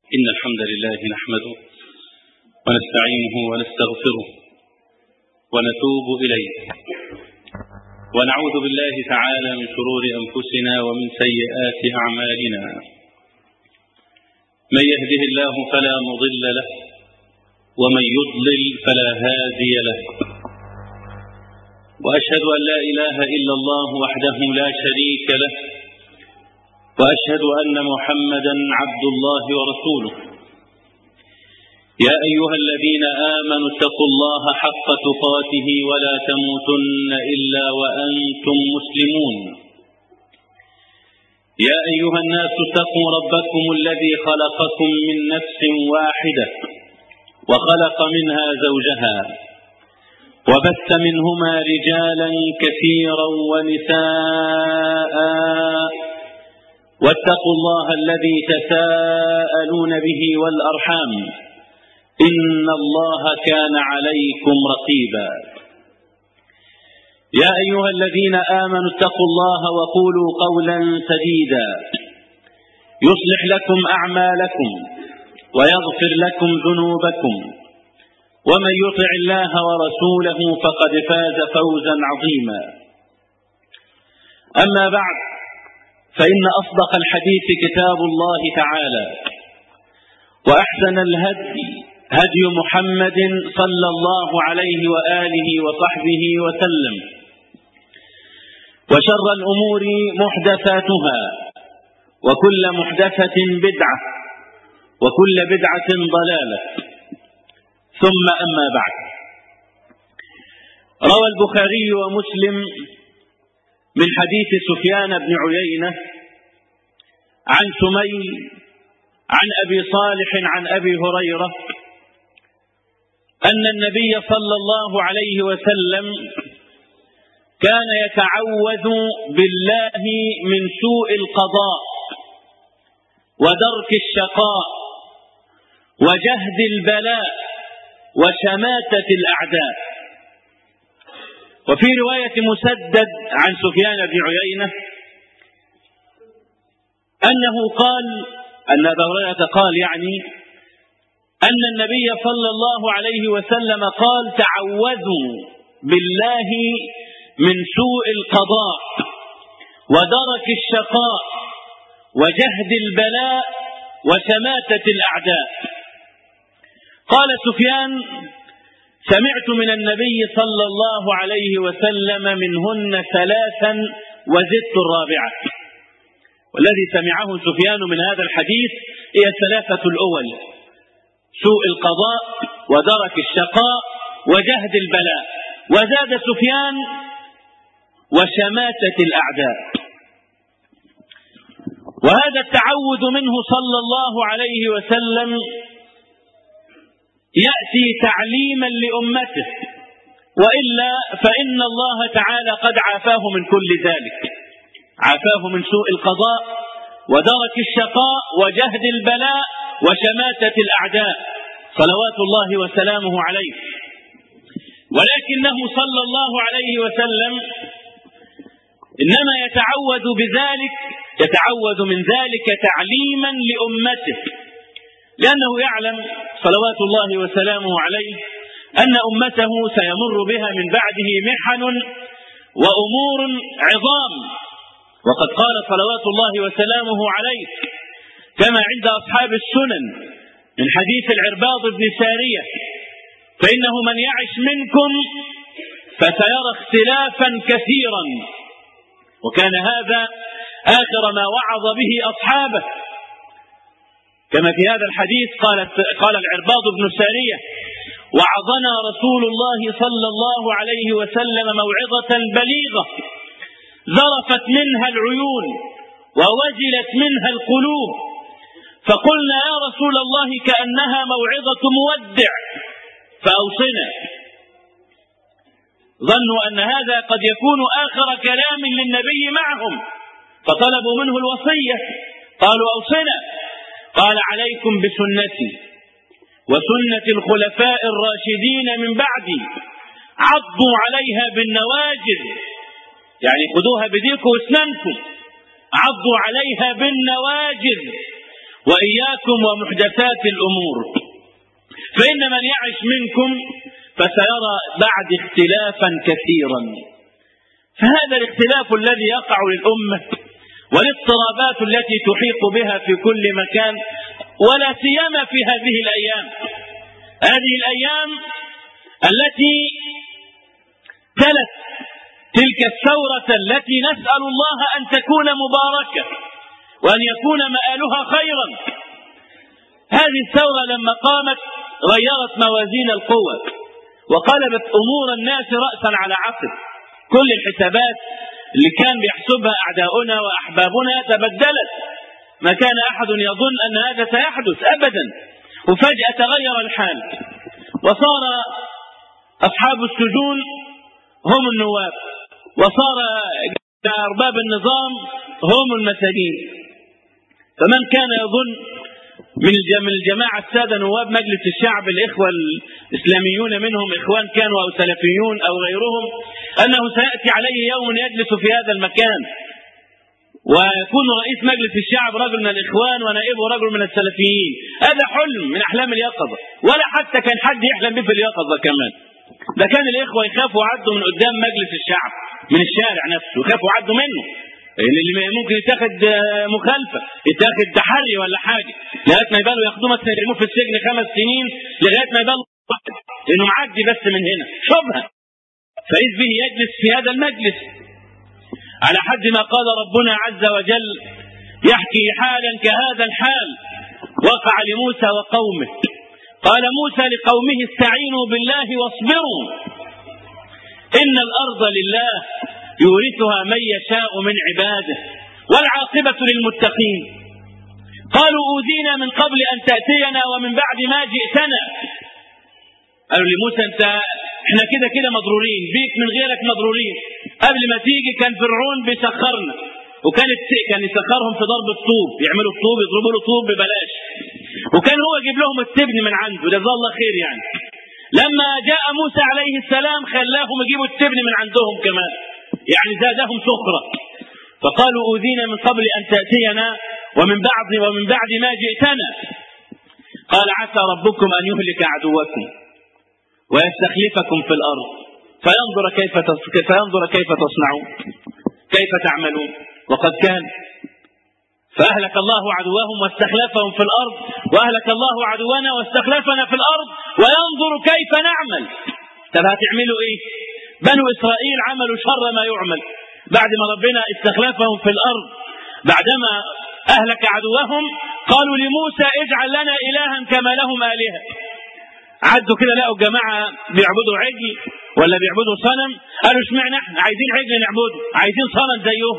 إن الحمد لله نحمده ونستعينه ونستغفره ونتوب إليه ونعوذ بالله تعالى من شرور أنفسنا ومن سيئات أعمالنا من يهده الله فلا مضل له ومن يضلل فلا هادي له وأشهد أن لا إله إلا الله وحده لا شريك له وأشهد أن محمدا عبد الله ورسوله يا أيها الذين آمنوا اتقوا الله حق تقاته ولا تموتن إلا وأنتم مسلمون يا أيها الناس اتقوا ربكم الذي خلقكم من نفس واحدة وخلق منها زوجها وبث منهما رجالا كثيرا ونساء واتقوا الله الذي تساءلون به والأرحام إن الله كان عليكم رقيبا يا أيها الذين آمنوا اتقوا الله وقولوا قولا سديدا يصلح لكم أعمالكم ويغفر لكم ذنوبكم ومن يطع الله ورسوله فقد فاز فوزا عظيما أما بعد فإن أصدق الحديث كتاب الله تعالى وأحسن الهدي هدي محمد صلى الله عليه وآله وصحبه وسلم وشر الأمور محدثاتها وكل محدثة بدعة وكل بدعة ضلالة ثم أما بعد روى البخاري ومسلم من حديث سفيان بن عيينة عن سمي عن أبي صالح عن أبي هريرة أن النبي صلى الله عليه وسلم كان يتعوذ بالله من سوء القضاء ودرك الشقاء وجهد البلاء وشماتة الأعداء وفي رواية مسدد عن سفيان بن عيينة أنه قال أن أبا هريرة قال يعني أن النبي صلى الله عليه وسلم قال تعوذوا بالله من سوء القضاء ودرك الشقاء وجهد البلاء وشماتة الأعداء قال سفيان سمعت من النبي صلى الله عليه وسلم منهن ثلاثا وزدت الرابعة والذي سمعه سفيان من هذا الحديث هي الثلاثة الأول سوء القضاء ودرك الشقاء وجهد البلاء وزاد سفيان وشماتة الأعداء وهذا التعوذ منه صلى الله عليه وسلم يأتي تعليما لأمته وإلا فإن الله تعالى قد عافاه من كل ذلك عافاه من سوء القضاء ودرك الشقاء وجهد البلاء وشماتة الأعداء صلوات الله وسلامه عليه ولكنه صلى الله عليه وسلم إنما يتعوذ بذلك يتعوذ من ذلك تعليما لأمته لأنه يعلم صلوات الله وسلامه عليه أن أمته سيمر بها من بعده محن وأمور عظام وقد قال صلوات الله وسلامه عليه كما عند أصحاب السنن من حديث العرباض بن سارية فإنه من يعش منكم فسيرى اختلافا كثيرا وكان هذا آخر ما وعظ به أصحابه كما في هذا الحديث قال قال العرباض بن سارية وعظنا رسول الله صلى الله عليه وسلم موعظة بليغة ذرفت منها العيون ووجلت منها القلوب فقلنا يا رسول الله كأنها موعظة مودع فأوصنا ظنوا أن هذا قد يكون آخر كلام للنبي معهم فطلبوا منه الوصية قالوا أوصنا قال عليكم بسنتي وسنة الخلفاء الراشدين من بعدي عضوا عليها بالنواجذ يعني خذوها بديكم واسنانكم عضوا عليها بالنواجذ وإياكم ومحدثات الأمور فإن من يعش منكم فسيرى بعد اختلافا كثيرا فهذا الاختلاف الذي يقع للأمة والاضطرابات التي تحيط بها في كل مكان ولا سيما في هذه الأيام هذه الأيام التي تلت تلك الثورة التي نسأل الله أن تكون مباركة وأن يكون مآلها خيرا هذه الثورة لما قامت غيرت موازين القوى وقلبت أمور الناس رأسا على عقب كل الحسابات اللي كان بيحسبها أعداؤنا وأحبابنا تبدلت ما كان أحد يظن أن هذا سيحدث أبدا وفجأة تغير الحال وصار أصحاب السجون هم النواب وصار أرباب النظام هم المساجين فمن كان يظن من الجماعة السادة نواب مجلس الشعب الإخوة الإسلاميون منهم إخوان كانوا أو سلفيون أو غيرهم أنه سيأتي عليه يوم يجلس في هذا المكان ويكون رئيس مجلس الشعب رجل من الإخوان ونائبه رجل من السلفيين هذا حلم من أحلام اليقظة ولا حتى كان حد يحلم به في اليقظة كمان ده كان الإخوة يخافوا يعدوا من قدام مجلس الشعب من الشارع نفسه يخافوا يعدوا منه لان اللي ممكن يتاخد مخالفه يتاخد تحري ولا حاجه لغايه ما يبالوا ياخدوه مثلا يرموه في السجن خمس سنين لغايه ما يبالوا لانه معدي بس من هنا شبهه فاذ به يجلس في هذا المجلس على حد ما قال ربنا عز وجل يحكي حالا كهذا الحال وقع لموسى وقومه قال موسى لقومه استعينوا بالله واصبروا إن الأرض لله يورثها من يشاء من عباده والعاقبة للمتقين قالوا أوذينا من قبل أن تأتينا ومن بعد ما جئتنا قالوا لموسى أنت احنا كده كده مضرورين بيك من غيرك مضرورين قبل ما تيجي كان فرعون بيسخرنا وكانت كان يسخرهم في ضرب الطوب يعملوا الطوب يضربوا له طوب ببلاش وكان هو يجيب لهم التبن من عنده جزاه الله خير يعني لما جاء موسى عليه السلام خلاهم يجيبوا التبن من عندهم كمان يعني زادهم سخرة فقالوا أوذينا من قبل أن تأتينا ومن بعد ومن بعد ما جئتنا قال عسى ربكم أن يهلك عدوكم ويستخلفكم في الأرض فينظر كيف فينظر كيف تصنعون كيف تعملون وقد كان فأهلك الله عدوهم واستخلفهم في الأرض وأهلك الله عدونا واستخلفنا في الأرض وينظر كيف نعمل طب هتعملوا إيه بنو إسرائيل عملوا شر ما يعمل بعد ما ربنا استخلفهم في الأرض بعدما أهلك عدوهم قالوا لموسى اجعل لنا إلها كما لهم آلهة عدوا كده لقوا جماعة بيعبدوا عجل ولا بيعبدوا صنم قالوا اشمعنى احنا عايزين عجل نعبده عايزين صنم زيهم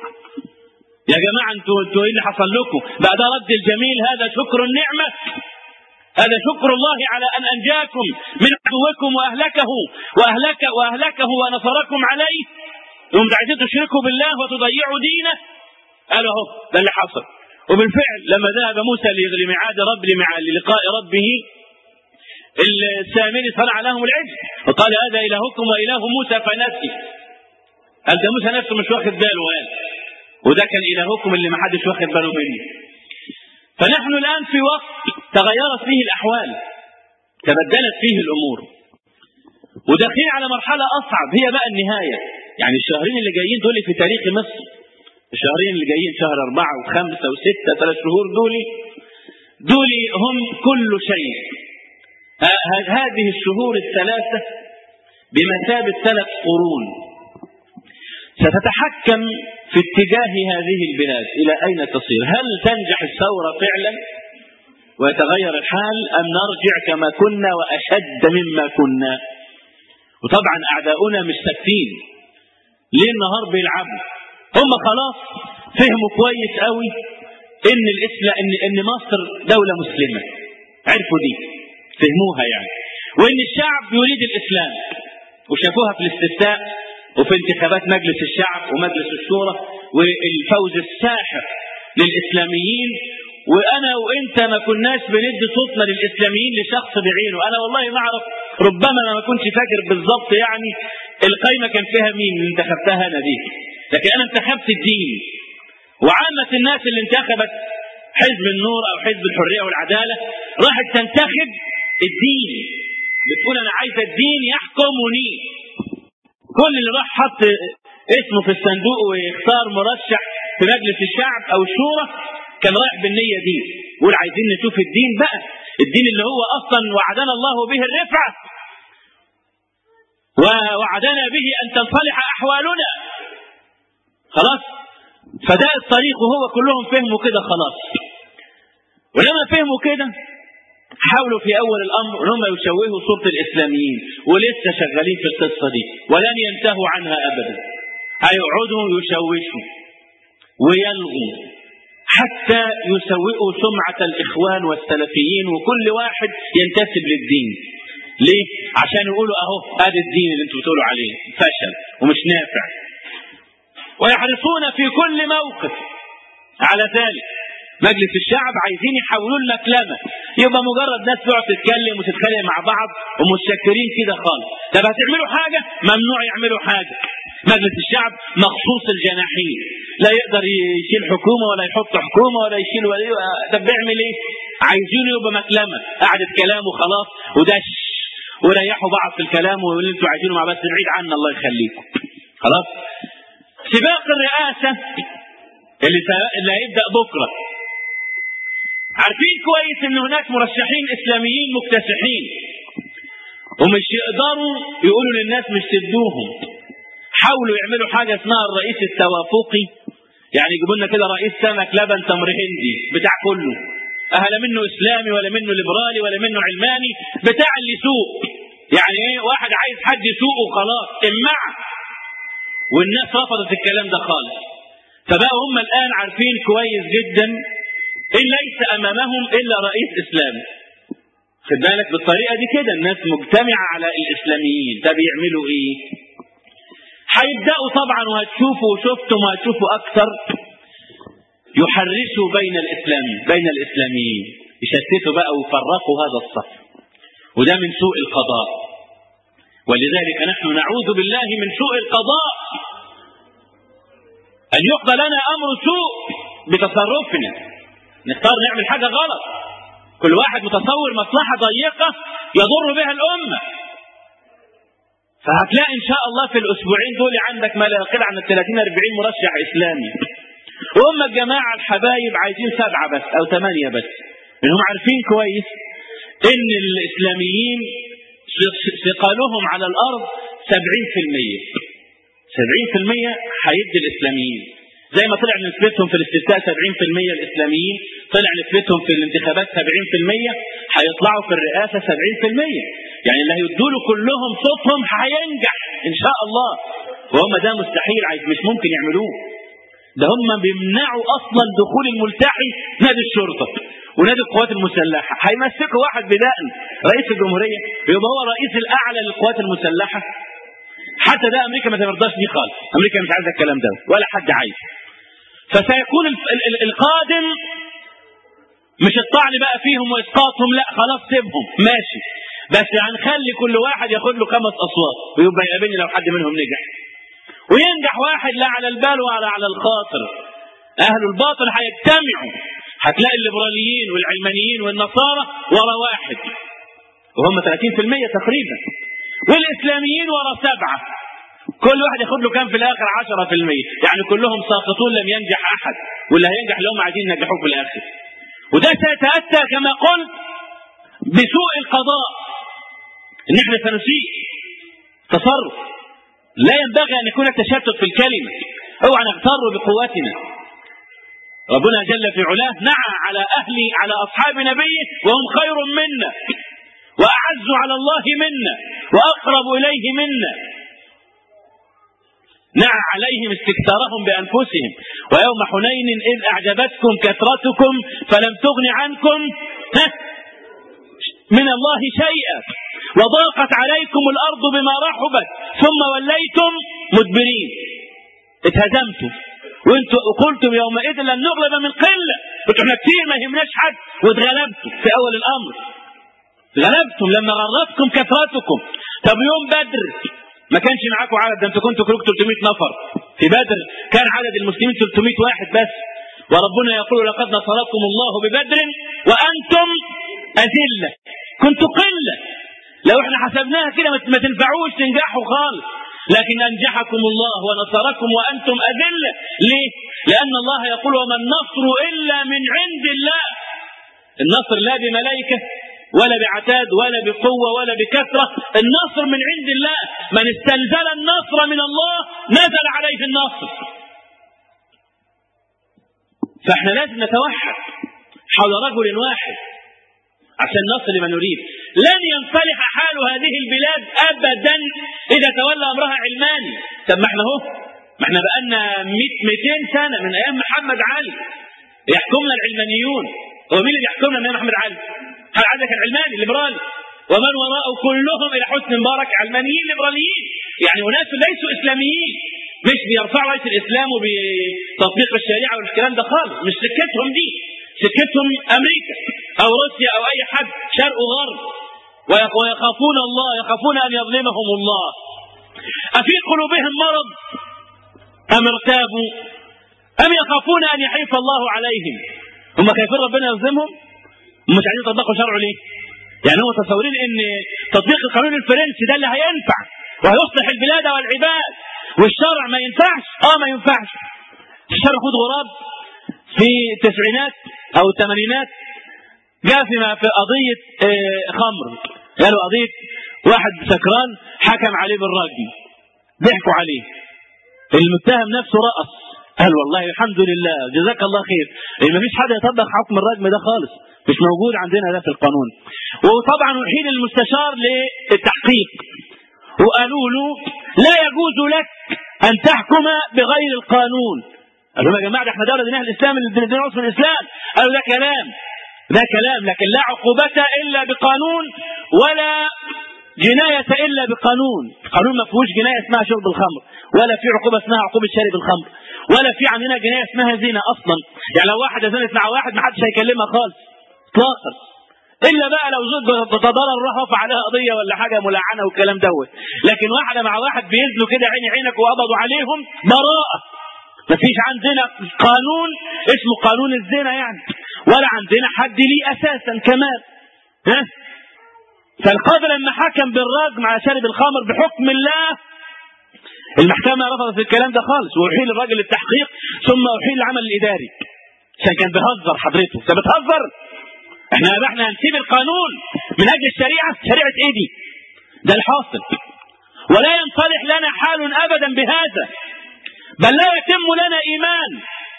يا جماعة انتوا انتوا ايه اللي حصل لكم بعد رد الجميل هذا شكر النعمة هذا شكر الله على أن أنجاكم من عدوكم وأهلكه وأهلك وأهلكه ونصركم عليه يوم عايزين تشركوا بالله وتضيعوا دينه قالوا اهو ده اللي حصل وبالفعل لما ذهب موسى لميعاد رب للقاء ربه السامري صنع لهم العجل وقال هذا إلهكم وإله موسى فنسي قال ده موسى نفسه مش واخد باله قال وده كان إلهكم اللي ما حدش واخد باله منه فنحن الآن في وقت تغيرت فيه الأحوال تبدلت فيه الأمور وداخلين على مرحلة أصعب هي بقى النهاية يعني الشهرين اللي جايين دول في تاريخ مصر الشهرين اللي جايين شهر أربعة وخمسة وستة ثلاث شهور دول دول هم كل شيء هذه الشهور الثلاثة بمثابة ثلاث قرون ستتحكم في اتجاه هذه البلاد إلى أين تصير هل تنجح الثورة فعلا ويتغير الحال أم نرجع كما كنا وأشد مما كنا وطبعا أعداؤنا مش ساكتين ليه النهار بيلعبوا هم خلاص فهموا كويس قوي ان الاسلام ان ان مصر دوله مسلمه عرفوا دي فهموها يعني وان الشعب يريد الاسلام وشافوها في الاستفتاء وفي انتخابات مجلس الشعب ومجلس الشورى والفوز الساحق للاسلاميين وانا وانت ما كناش بندي صوتنا للاسلاميين لشخص بعينه انا والله ما اعرف ربما انا ما كنتش فاكر بالظبط يعني القايمه كان فيها مين اللي انتخبتها انا دي لكن انا انتخبت الدين وعامه الناس اللي انتخبت حزب النور او حزب الحريه والعداله راحت تنتخب الدين بتقول انا عايزه الدين يحكمني كل اللي راح حط اسمه في الصندوق ويختار مرشح في مجلس الشعب او الشورى كان رايح بالنيه دي يقول عايزين نشوف الدين بقى الدين اللي هو اصلا وعدنا الله به الرفعه ووعدنا به ان تنصلح احوالنا خلاص فده الطريق وهو كلهم فهموا كده خلاص ولما فهموا كده حاولوا في اول الامر ان هم يشوهوا صوره الاسلاميين ولسه شغالين في القصه دي ولن ينتهوا عنها ابدا هيقعدوا يشوشوا ويلغوا حتى يسوئوا سمعة الإخوان والسلفيين وكل واحد ينتسب للدين ليه؟ عشان يقولوا أهو هذا الدين اللي انتم بتقولوا عليه فشل ومش نافع ويحرصون في كل موقف على ذلك مجلس الشعب عايزين يحولوا المكلمه يبقى مجرد ناس تقعد تتكلم وتتخانق مع بعض ومتشكرين كده خالص طب هتعملوا حاجه ممنوع يعملوا حاجه مجلس الشعب مخصوص الجناحين لا يقدر يشيل حكومه ولا يحط حكومه ولا يشيل ولا طب بيعمل ايه؟ عايزينه يبقى مكلمه قعدة كلام وخلاص وده وريحوا بعض في الكلام واللي انتوا عايزينه مع بس بعيد عنا الله يخليكم خلاص سباق الرئاسه اللي اللي هيبدا بكره عارفين كويس ان هناك مرشحين اسلاميين مكتسحين ومش يقدروا يقولوا للناس مش تدوهم حاولوا يعملوا حاجه اسمها الرئيس التوافقي يعني يجيبوا لنا كده رئيس سمك لبن تمر هندي بتاع كله أهلا منه اسلامي ولا منه ليبرالي ولا منه علماني بتاع اللي يسوق يعني ايه واحد عايز حد يسوقه وخلاص امعه والناس رفضت الكلام ده خالص فبقوا هم الان عارفين كويس جدا إن ليس أمامهم إلا رئيس إسلامي خد بالك بالطريقة دي كده الناس مجتمعة على الإسلاميين ده بيعملوا إيه هيبدأوا طبعا وهتشوفوا وشفتم وهتشوفوا أكثر يحرسوا بين الإسلام بين الإسلاميين يشتتوا بقى ويفرقوا هذا الصف وده من سوء القضاء ولذلك نحن نعوذ بالله من سوء القضاء أن يقضى لنا أمر سوء بتصرفنا نختار نعمل حاجة غلط كل واحد متصور مصلحة ضيقة يضر بها الأمة فهتلاقي إن شاء الله في الأسبوعين دول عندك ما لا يقل عن ال 30 40 مرشح إسلامي وهم الجماعة الحبايب عايزين سبعة بس أو ثمانية بس لأنهم عارفين كويس إن الإسلاميين ثقلهم على الأرض 70% 70% هيدي الإسلاميين زي ما طلع نسبتهم في الاستفتاء 70% الاسلاميين طلع نسبتهم في الانتخابات 70% هيطلعوا في الرئاسه 70% يعني اللي هيدوا له كلهم صوتهم هينجح ان شاء الله وهم ده مستحيل عايز مش ممكن يعملوه ده هم بيمنعوا اصلا دخول الملتحي نادي الشرطه ونادي القوات المسلحه هيمسكوا واحد بدقن رئيس الجمهوريه يبقى هو الرئيس الاعلى للقوات المسلحه حتى ده امريكا ما ترضاش بيه خالص امريكا مش عايزه الكلام ده ولا حد عايز فسيكون القادم مش الطعن بقى فيهم واسقاطهم لا خلاص سيبهم ماشي بس هنخلي كل واحد ياخد له خمس اصوات ويبقى يقابلني لو حد منهم نجح وينجح واحد لا على البال ولا على الخاطر اهل الباطل هيجتمعوا هتلاقي الليبراليين والعلمانيين والنصارى ورا واحد وهم 30% تقريبا والاسلاميين ورا سبعه كل واحد ياخد له كام في الاخر 10% يعني كلهم ساقطون لم ينجح احد واللي هينجح اللي هم عايزين ينجحوه في الاخر وده سيتاتى كما قلت بسوء القضاء ان احنا سنسيء تصرف لا ينبغي ان يكون التشتت في الكلمه اوعى نغتر بقوتنا ربنا جل في علاه نعى على اهل على اصحاب نبيه وهم خير منا واعز على الله منا واقرب اليه منا نعى عليهم استكثارهم بانفسهم ويوم حنين اذ اعجبتكم كثرتكم فلم تغن عنكم من الله شيئا وضاقت عليكم الارض بما رحبت ثم وليتم مدبرين اتهزمتم وانتم قلتم يومئذ لن نغلب من قله قلتوا احنا كتير ما يهمناش حد واتغلبتم في اول الامر غلبتم لما غرتكم كثرتكم طب يوم بدر ما كانش معاكم عدد ده انتوا كنتوا كلكم 300 نفر في بدر كان عدد المسلمين 300 واحد بس وربنا يقول لقد نصركم الله ببدر وأنتم أذلة كنتوا قلة لو احنا حسبناها كده ما تنفعوش تنجحوا خالص لكن أنجحكم الله ونصركم وأنتم أذلة ليه؟ لأن الله يقول وما النصر إلا من عند الله النصر لا بملائكة ولا بعتاد ولا بقوة ولا بكثرة النصر من عند الله من استنزل النصر من الله نزل عليه النصر فاحنا لازم نتوحد حول رجل واحد عشان نصل لما نريد لن ينصلح حال هذه البلاد ابدا اذا تولى امرها علماني طب ما احنا اهو ما احنا بقالنا 200 سنه من ايام محمد علي يحكمنا العلمانيون هو مين اللي يحكمنا من ايام محمد علي؟ هل عندك العلماني الليبرالي ومن وراءه كلهم الى حسن مبارك علمانيين ليبراليين يعني اناس ليسوا اسلاميين مش بيرفعوا رايه الاسلام وبتطبيق الشريعه والكلام ده خالص مش سكتهم دي سكتهم امريكا او روسيا او اي حد شرق وغرب ويخافون الله يخافون ان يظلمهم الله افي قلوبهم مرض ام ارتابوا ام يخافون ان يحيف الله عليهم هم خايفين ربنا يظلمهم هم مش عايزين يطبقوا شرعه ليه يعني هم متصورين ان تطبيق القانون الفرنسي ده اللي هينفع وهيصلح البلاد والعباد والشرع ما ينفعش اه ما ينفعش الشرع خد غراب في التسعينات او الثمانينات جاء فيما في قضية آه خمر قالوا قضية واحد سكران حكم عليه بالرجم ضحكوا عليه المتهم نفسه رقص قال والله الحمد لله جزاك الله خير ما فيش حد يطبق حكم الرجم ده خالص مش موجود عندنا ده في القانون وطبعا وحين المستشار للتحقيق وقالوا له لا يجوز لك ان تحكم بغير القانون قال لهم يا جماعه ده احنا دوله دينها الاسلام اللي دين عصر الاسلام قالوا ده كلام ده كلام لكن لا عقوبة إلا بقانون ولا جناية إلا بقانون قانون ما فيهوش جناية اسمها شرب الخمر ولا في عقوبة اسمها عقوبة شارب الخمر ولا في عندنا جناية اسمها زنا أصلا يعني لو واحد زنت مع واحد ما حدش هيكلمها خالص اطلاقا الا بقى لو زوج بتضرر راح رفع عليها قضيه ولا حاجه ملعنه والكلام دوت لكن واحده مع واحد بيزنوا كده عيني عينك وقبضوا عليهم براءه مفيش عندنا قانون اسمه قانون الزنا يعني ولا عندنا حد ليه اساسا كمان ها فالقاضي لما حكم بالرجم على شارب الخمر بحكم الله المحكمه رفضت الكلام ده خالص واحيل الراجل للتحقيق ثم احيل العمل الاداري عشان كان بيهزر حضرته انت بتهزر احنا احنا هنسيب القانون من اجل الشريعه شريعه ايه دي ده الحاصل ولا ينصلح لنا حال ابدا بهذا بل لا يتم لنا ايمان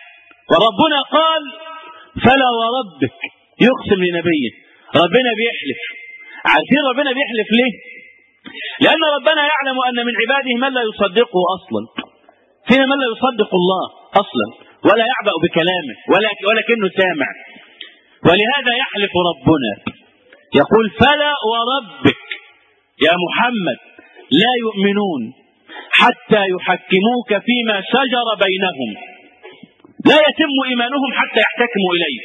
وربنا قال فلا وربك يقسم لنبيه ربنا بيحلف عارفين ربنا بيحلف ليه لان ربنا يعلم ان من عباده من لا يصدقه اصلا فينا من لا يصدق الله اصلا ولا يعبأ بكلامه ولا ولكنه سامع ولهذا يحلف ربنا يقول فلا وربك يا محمد لا يؤمنون حتى يحكموك فيما شجر بينهم لا يتم ايمانهم حتى يحتكموا اليك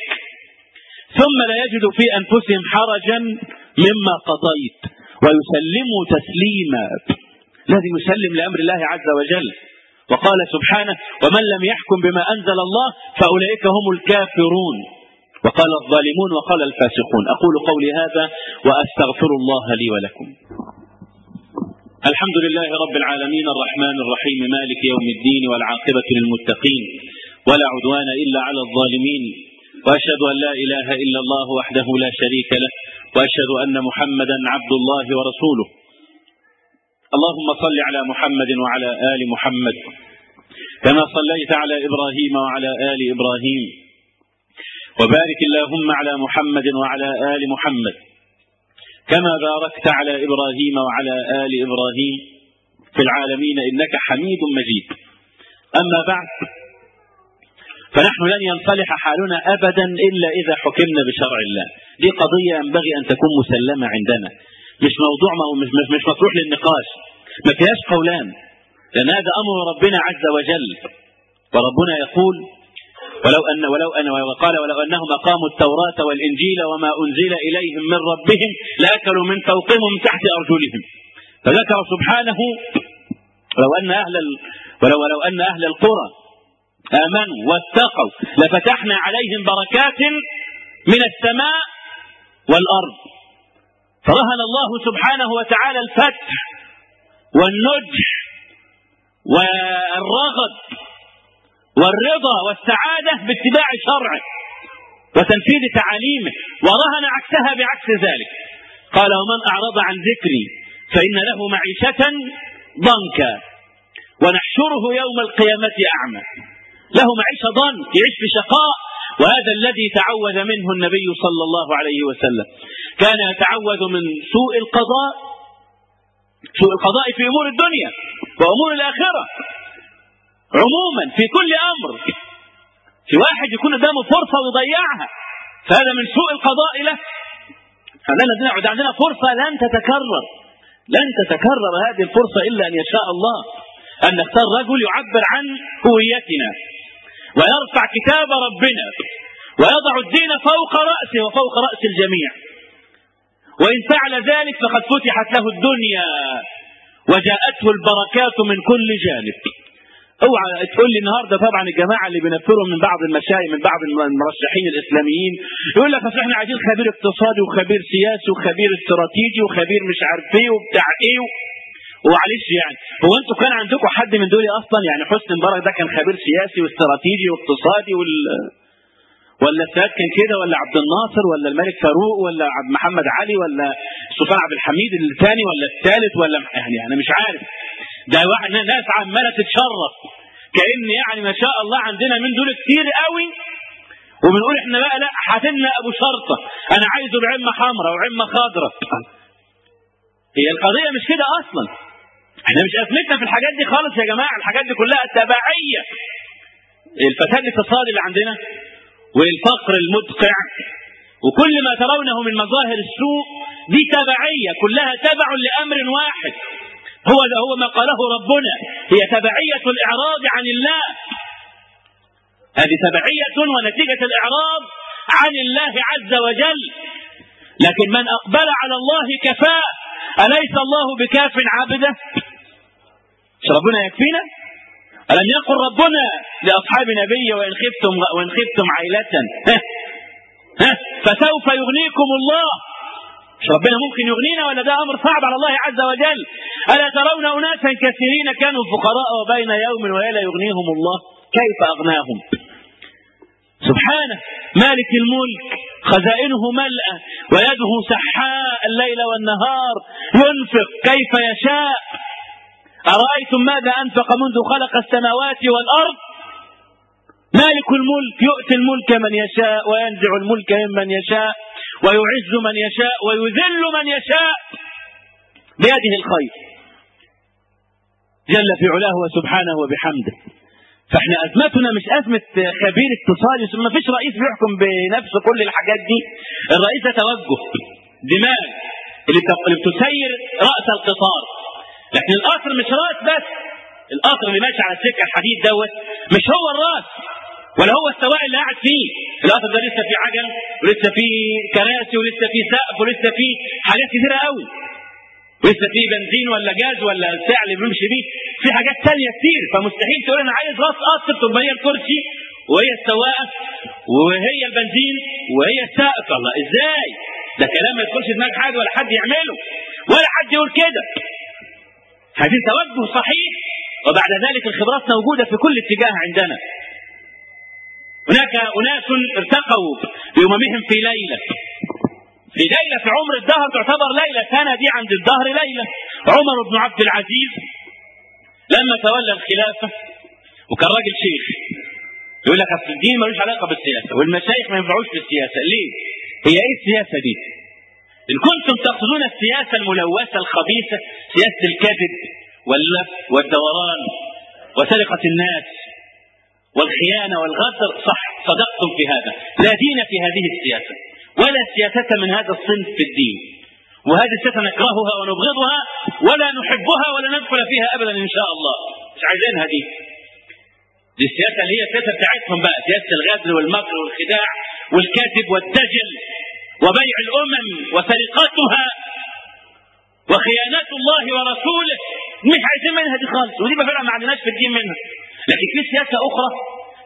ثم لا يجدوا في انفسهم حرجا مما قضيت ويسلموا تسليما الذي يسلم لامر الله عز وجل وقال سبحانه ومن لم يحكم بما انزل الله فاولئك هم الكافرون وقال الظالمون وقال الفاسقون اقول قولي هذا واستغفر الله لي ولكم الحمد لله رب العالمين الرحمن الرحيم مالك يوم الدين والعاقبه للمتقين ولا عدوان الا على الظالمين واشهد ان لا اله الا الله وحده لا شريك له واشهد ان محمدا عبد الله ورسوله اللهم صل على محمد وعلى ال محمد كما صليت على ابراهيم وعلى ال ابراهيم وبارك اللهم على محمد وعلى ال محمد كما باركت على ابراهيم وعلى ال ابراهيم في العالمين انك حميد مجيد اما بعد فنحن لن ينصلح حالنا ابدا الا اذا حكمنا بشرع الله دي قضيه ينبغي ان تكون مسلمه عندنا مش موضوع ما مش مش, مش مطروح للنقاش ما فيهاش قولان لان هذا امر ربنا عز وجل وربنا يقول ولو ان ولو ان وقال ولو انهم اقاموا التوراه والانجيل وما انزل اليهم من ربهم لاكلوا من فوقهم ومن تحت ارجلهم فذكر سبحانه ولو ان اهل ال... ولو ولو ان اهل القرى آمنوا واتقوا لفتحنا عليهم بركات من السماء والأرض فرهن الله سبحانه وتعالى الفتح والنجح والرغد والرضا والسعادة باتباع شرعه وتنفيذ تعاليمه ورهن عكسها بعكس ذلك قال ومن أعرض عن ذكري فإن له معيشة ضنكا ونحشره يوم القيامة أعمى له معيشة ضنك يعيش في شقاء وهذا الذي تعوذ منه النبي صلى الله عليه وسلم كان يتعوذ من سوء القضاء سوء القضاء في أمور الدنيا وأمور الآخرة عموما في كل أمر في واحد يكون قدامه فرصة ويضيعها فهذا من سوء القضاء له عندنا عندنا فرصة لن تتكرر لن تتكرر هذه الفرصة إلا أن يشاء الله أن نختار رجل يعبر عن هويتنا ويرفع كتاب ربنا ويضع الدين فوق رأسه وفوق رأس الجميع وإن فعل ذلك فقد فتحت له الدنيا وجاءته البركات من كل جانب اوعى تقول لي النهارده طبعا الجماعه اللي بينفروا من بعض المشايخ من بعض المرشحين الاسلاميين يقول لك اصل احنا عايزين خبير اقتصادي وخبير سياسي وخبير استراتيجي وخبير مش عارف ايه وبتاع ايه ومعلش يعني هو انتوا كان عندكم حد من دول اصلا يعني حسني مبارك ده كان خبير سياسي واستراتيجي واقتصادي وال ولا السادات كان كده ولا عبد الناصر ولا الملك فاروق ولا عبد محمد علي ولا سلطان عبد الحميد الثاني ولا الثالث ولا يعني انا مش عارف ده واحد ناس عماله تتشرف كان يعني ما شاء الله عندنا من دول كتير قوي وبنقول احنا بقى لا هاتلنا ابو شرطه انا عايزه بعمه حمراء وعمه خضراء هي القضيه مش كده اصلا احنا مش ازمتنا في الحاجات دي خالص يا جماعه الحاجات دي كلها تبعيه الفساد الاقتصادي اللي عندنا والفقر المدقع وكل ما ترونه من مظاهر السوء دي تبعيه كلها تبع لامر واحد هو ده هو ما قاله ربنا هي تبعيه الاعراض عن الله هذه تبعيه ونتيجه الاعراض عن الله عز وجل لكن من اقبل على الله كفاه اليس الله بكاف عبده مش ربنا يكفينا ألم يقل ربنا لأصحاب نبي وإن خفتم وإن خفتم عيلة ها ها فسوف يغنيكم الله مش ربنا ممكن يغنينا ولا ده أمر صعب على الله عز وجل ألا ترون أناسا كثيرين كانوا فقراء وبين يوم وليلة يغنيهم الله كيف أغناهم سبحانه مالك الملك خزائنه ملأة ويده سحاء الليل والنهار ينفق كيف يشاء أرأيتم ماذا أنفق منذ خلق السماوات والأرض مالك الملك يؤتي الملك من يشاء وينزع الملك ممن يشاء ويعز من يشاء ويذل من يشاء بيده الخير جل في علاه وسبحانه وبحمده فاحنا ازمتنا مش ازمه خبير اقتصادي ما فيش رئيس بيحكم بنفسه كل الحاجات دي الرئيس ده توجه دماغ اللي بتسير راس القطار لكن القطر مش راس بس القطر اللي ماشي على السكه الحديد دوت مش هو الراس ولا هو السواق اللي قاعد فيه القطر ده لسه فيه عجل ولسه فيه كراسي ولسه فيه سقف ولسه فيه حاجات كتيره قوي لسه فيه بنزين ولا جاز ولا الساعه اللي بيمشي بيه في حاجات تانية كتير فمستحيل تقول انا عايز راس قطر تبقى هي الكرسي وهي السواقه وهي البنزين وهي السقف الله ازاي ده كلام ما يدخلش دماغ حد ولا حد يعمله ولا حد يقول كده عايزين توجه صحيح وبعد ذلك الخبرات موجودة في كل اتجاه عندنا هناك أناس ارتقوا بأممهم في ليلة في ليلة في عمر الدهر تعتبر ليلة سنة دي عند الدهر ليلة عمر بن عبد العزيز لما تولى الخلافة وكان راجل شيخ يقول لك اصل الدين ملوش علاقة بالسياسة والمشايخ ما ينفعوش في السياسة ليه؟ هي ايه السياسة دي؟ إن كنتم تقصدون السياسة الملوثة الخبيثة سياسة الكذب واللف والدوران وسرقة الناس والخيانة والغدر صح صدقتم في هذا لا دين في هذه السياسة ولا سياسة من هذا الصنف في الدين وهذه السياسة نكرهها ونبغضها ولا نحبها ولا ندخل فيها أبدا إن شاء الله مش عايزينها دي دي السياسة اللي هي السياسة بتاعتهم بقى سياسة الغدر والمكر والخداع والكذب والدجل وبيع الأمم وسرقتها وخيانات الله ورسوله مش عايزين منها دي خالص ودي ما فرق ما عندناش في الدين منها لكن في سياسة أخرى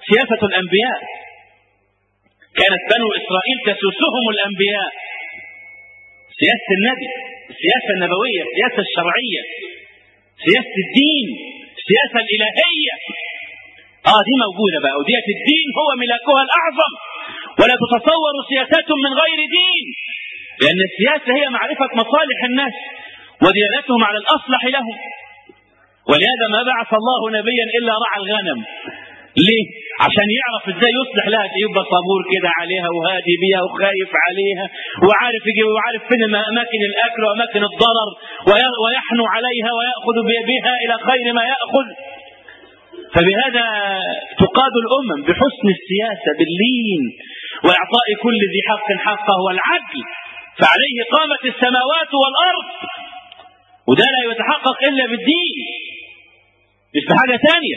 سياسة الأنبياء كانت بنو إسرائيل تسوسهم الأنبياء سياسة النبي السياسة النبوية السياسة الشرعية سياسة الدين السياسة الإلهية اه دي موجودة بقى ودية الدين هو ملاكها الأعظم ولا تتصور سياسات من غير دين لأن السياسة هي معرفة مصالح الناس وديانتهم على الأصلح لهم ولهذا ما بعث الله نبيا إلا رعى الغنم ليه؟ عشان يعرف ازاي يصلح لها يبقى صبور كده عليها وهادي بيها وخايف عليها وعارف يجي وعارف فين اماكن الاكل واماكن الضرر ويحنو عليها وياخذ بها الى خير ما ياخذ فبهذا تقاد الامم بحسن السياسه باللين واعطاء كل ذي حق حقه والعدل فعليه قامت السماوات والارض وده لا يتحقق الا بالدين مش بحاجه ثانيه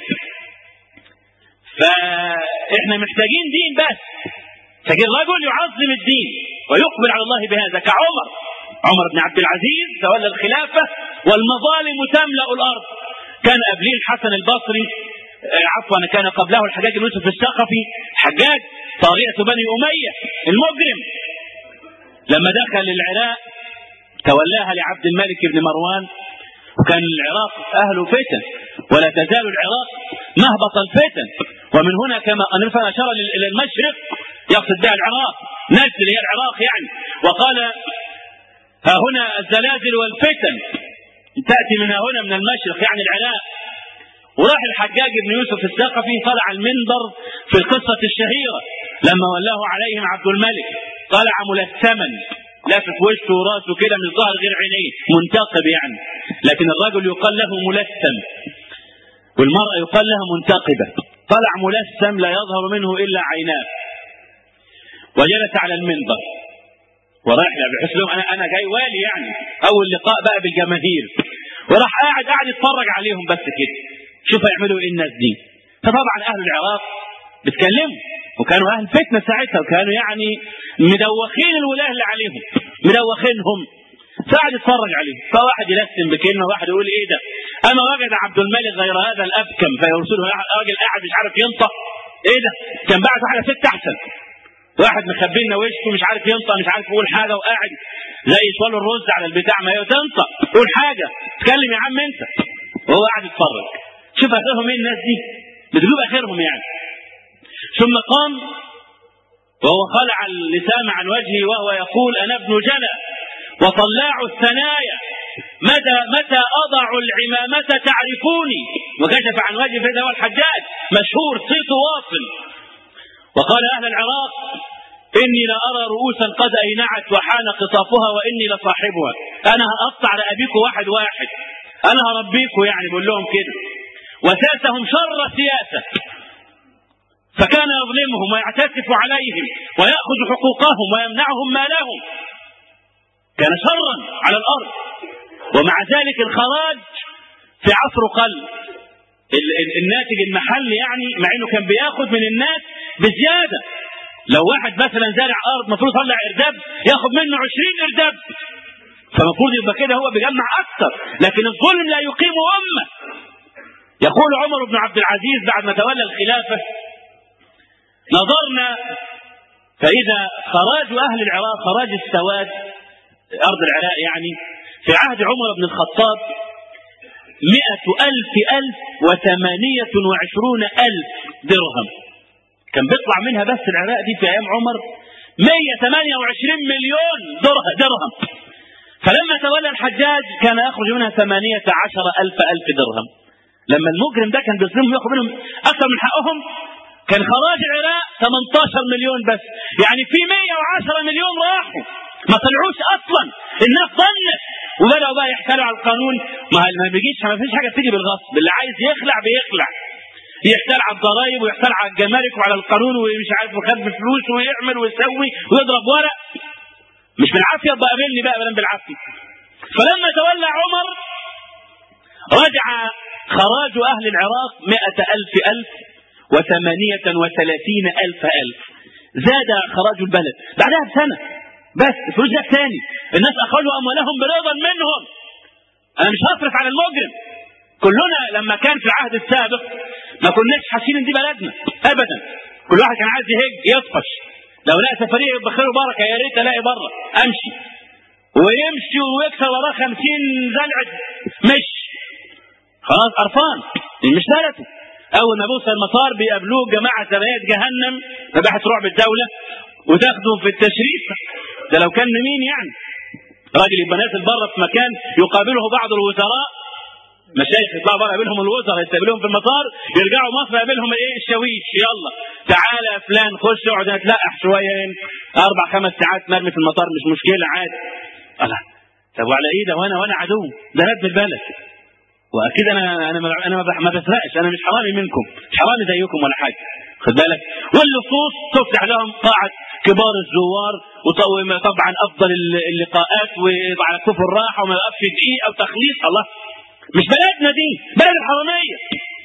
فاحنا محتاجين دين بس فجي الرجل يعظم الدين ويقبل على الله بهذا كعمر عمر بن عبد العزيز تولى الخلافة والمظالم تملأ الأرض كان قبليه الحسن البصري عفوا كان قبله الحجاج بن يوسف الثقفي حجاج طاغية بني أمية المجرم لما دخل العراق تولاها لعبد الملك بن مروان وكان العراق أهل فتن ولا تزال العراق مهبط الفتن ومن هنا كما أن أشار إلى المشرق يقصد بها العراق نزل هي العراق يعني وقال ها هنا الزلازل والفتن تأتي من هنا من المشرق يعني العراق وراح الحجاج بن يوسف الثقفي طلع المنبر في القصة الشهيرة لما ولاه عليهم عبد الملك طلع ملثما لافف وشه وراسه كده من ظهر غير عينيه منتقب يعني لكن الرجل يقال له ملثم والمرأة يقال لها منتقبة طلع ملثم لا يظهر منه إلا عيناه وجلس على المنبر ورايح بحس لهم انا انا جاي والي يعني اول لقاء بقى بالجماهير وراح قاعد قاعد يتفرج عليهم بس كده شوف هيعملوا ايه الناس دي فطبعا اهل العراق بيتكلموا وكانوا اهل فتنه ساعتها وكانوا يعني مدوخين الولايه اللي عليهم مدوخينهم فقعد يتفرج عليه فواحد يلسم بكلمه واحد يقول ايه ده اما وجد عبد الملك غير هذا الابكم فيرسله راجل قاعد مش عارف ينطق ايه ده كان بعد واحده ست احسن واحد مخبي لنا وشه مش عارف ينطق مش عارف يقول حاجه وقاعد زي يصلوا الرز على البتاع ما هي تنطق قول حاجه اتكلم يا عم انت وهو قاعد يتفرج شوف اخرهم ايه الناس دي بتجيب اخرهم يعني ثم قام وهو خلع اللسان عن وجهه وهو يقول انا ابن جنى وطلاع الثنايا متى متى اضع العمامه تعرفوني وكشف عن وجهه فاذا هو الحجاج مشهور صيته واصل وقال اهل العراق اني لا ارى رؤوسا قد اينعت وحان قطافها واني لصاحبها انا هقطع رقابيكم واحد واحد انا هربيكم يعني بقول لهم كده وساسهم شر سياسه فكان يظلمهم ويعتكف عليهم ويأخذ حقوقهم ويمنعهم مالهم كان شرا على الأرض ومع ذلك الخراج في عصره قل الناتج المحلي يعني مع انه كان بياخذ من الناس بزياده لو واحد مثلا زارع ارض المفروض يطلع ارداب ياخذ منه 20 ارداب فالمفروض يبقى كده هو بيجمع اكثر لكن الظلم لا يقيم امه يقول عمر بن عبد العزيز بعد ما تولى الخلافه نظرنا فإذا خراج أهل العراق خراج السواد أرض العراق يعني في عهد عمر بن الخطاب مئة ألف ألف وثمانية وعشرون ألف درهم كان بيطلع منها بس العراق دي في أيام عمر 128 مليون درهم فلما تولى الحجاج كان يخرج منها ثمانية عشر ألف ألف درهم لما المجرم ده كان بيظلمهم ياخذ منهم أكثر من حقهم كان خراج العراق 18 مليون بس يعني في 110 مليون راحوا ما طلعوش اصلا الناس ظنت وبداوا بقى يحتالوا على القانون ما ما بيجيش ما فيش حاجه بتيجي بالغصب اللي عايز يخلع بيخلع يحتال على الضرائب ويحتال على الجمارك وعلى القانون ومش عارف يخبي فلوس ويعمل ويسوي ويضرب ورق مش بالعافيه يبقى قابلني بقى بلا بالعافيه فلما تولى عمر رجع خراج اهل العراق مئة ألف ألف وثمانية وثلاثين ألف ألف زاد خراج البلد بعدها بسنة بس الفلوس جت تاني الناس أخرجوا أموالهم برضا منهم أنا مش هصرف على المجرم كلنا لما كان في العهد السابق ما كناش حاسين ان دي بلدنا ابدا كل واحد كان عايز يهج يطفش لو لقى سفريه يبقى خير وبركه يا ريت الاقي بره امشي ويمشي ويكسر وراه 50 زلعه مش خلاص قرفان مش بلده اول ما بوصل المطار بيقابلوه جماعه سبايات جهنم ذبحت رعب الدوله وتاخده في التشريف ده لو كان مين يعني راجل يبقى نازل بره في مكان يقابله بعض الوزراء مشايخ يطلعوا بره يقابلهم الوزراء يستقبلوهم في المطار يرجعوا مصر يقابلهم ايه الشاويش يلا تعالى يا فلان خش اقعد نتلقح شويه اربع خمس ساعات مرمي في المطار مش مشكله عادي الله طب وعلى ايه ده وانا وانا عدو ده ابن البلد واكيد انا انا انا ما بسرقش انا مش حرامي منكم مش حرامي زيكم ولا حاجه خد بالك واللصوص تفتح لهم قاعه كبار الزوار وطبعا افضل اللقاءات وعلى كفر الراحه وما يقفش دقيقه وتخليص الله مش بلدنا دي بلد الحراميه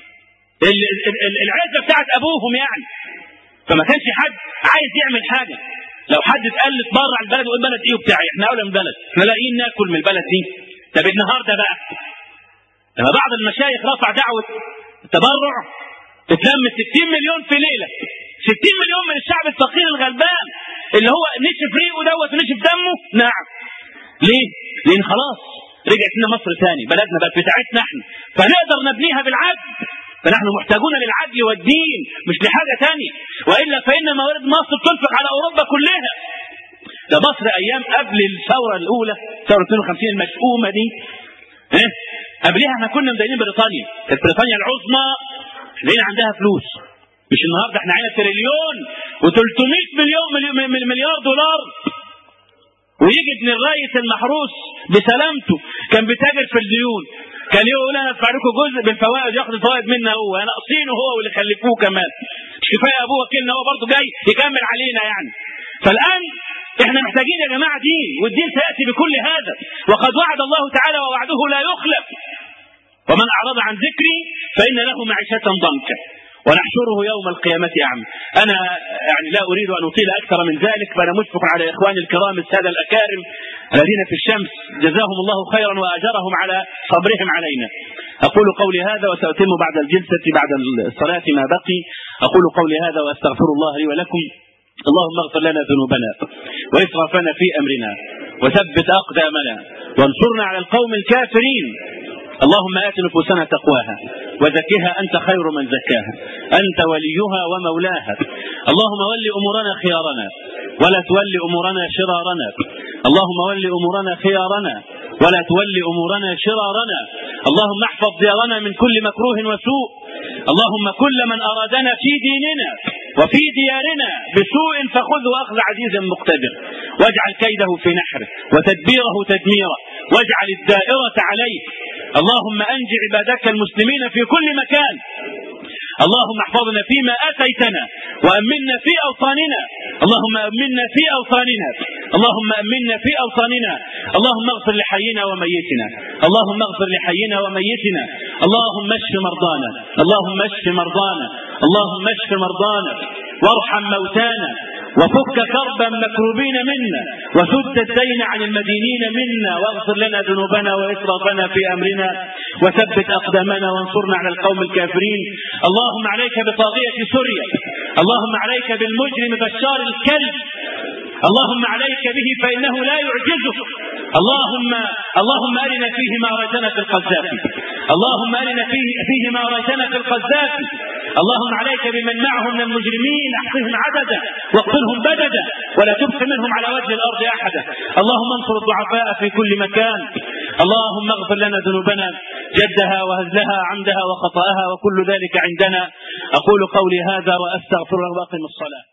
العزه بتاعت ابوهم يعني فما كانش حد عايز يعمل حاجه لو حد اتقلت بره على البلد وقال بلد ايه وبتاعي احنا اولى من البلد احنا لاقيين ناكل من البلد دي طب النهارده بقى لما بعض المشايخ رفع دعوه التبرع اتلم 60 مليون في ليله 60 مليون من الشعب الفقير الغلبان اللي هو نشف ريقه دوت ونشف دمه نعم ليه؟ لان خلاص رجعت لنا مصر ثاني بلدنا بقت بتاعتنا احنا فنقدر نبنيها بالعدل فنحن محتاجون للعدل والدين مش لحاجه ثانيه والا فان موارد مصر تنفق على اوروبا كلها ده مصر ايام قبل الثوره الاولى ثوره 52 المشؤومه دي ايه قبلها احنا كنا مدينين بريطانيا كانت بريطانيا العظمى لقينا عندها فلوس مش النهارده احنا عندنا تريليون و300 مليون مليار دولار ويجي ابن الرئيس المحروس بسلامته كان بيتاجر في الديون كان يقول انا ادفع لكم جزء بالفوائد ياخد الفوائد منا هو ناقصينه هو واللي خلفوه كمان مش كفايه ابوه وكيلنا هو برضه جاي يكمل علينا يعني فالان احنا محتاجين يا جماعه دين والدين سياتي بكل هذا وقد وعد الله تعالى ووعده لا يخلف ومن اعرض عن ذكري فان له معيشه ضنكا ونحشره يوم القيامة أعمى أنا يعني لا أريد أن أطيل أكثر من ذلك فأنا مشفق على إخواني الكرام السادة الأكارم الذين في الشمس جزاهم الله خيرا وأجرهم على صبرهم علينا أقول قولي هذا وسأتم بعد الجلسة بعد الصلاة ما بقي أقول قولي هذا وأستغفر الله لي ولكم اللهم اغفر لنا ذنوبنا وإسرافنا في أمرنا وثبت أقدامنا وانصرنا على القوم الكافرين اللهم آت نفوسنا تقواها وزكها أنت خير من زكاها أنت وليها ومولاها اللهم ول أمورنا خيارنا ولا تول أمورنا شرارنا اللهم ول أمورنا خيارنا ولا تول أمورنا شرارنا اللهم احفظ ديارنا من كل مكروه وسوء اللهم كل من أرادنا في ديننا وفي ديارنا بسوء فخذه أخذ عزيز مقتدر واجعل كيده في نحره وتدبيره تدميره واجعل الدائرة عليه اللهم أنج عبادك المسلمين في كل مكان اللهم احفظنا فيما اتيتنا وامنا في اوطاننا اللهم امنا في اوطاننا اللهم امنا في اوطاننا اللهم اغفر لحينا وميتنا اللهم اغفر لحينا وميتنا اللهم اشف مرضانا اللهم اشف مرضانا اللهم اشف مرضانا وارحم موتانا وفك كربا مكروبين منا وسد الدين عن المدينين منا واغفر لنا ذنوبنا واسرافنا في امرنا وثبت اقدامنا وانصرنا على القوم الكافرين اللهم عليك بطاغيه سوريا اللهم عليك بالمجرم بشار الكلب اللهم عليك به فانه لا يعجزك اللهم اللهم ارنا فيه ما اريتنا في القذافي اللهم ارنا فيه فيه ما اريتنا في القذافي اللهم عليك بمن معهم من المجرمين احصهم عددا واقتلهم بددا ولا تبق منهم على وجه الارض احدا اللهم انصر الضعفاء في كل مكان اللهم اغفر لنا ذنوبنا جدها وهزلها عمدها وخطاها وكل ذلك عندنا اقول قولي هذا واستغفر الله واقم الصلاه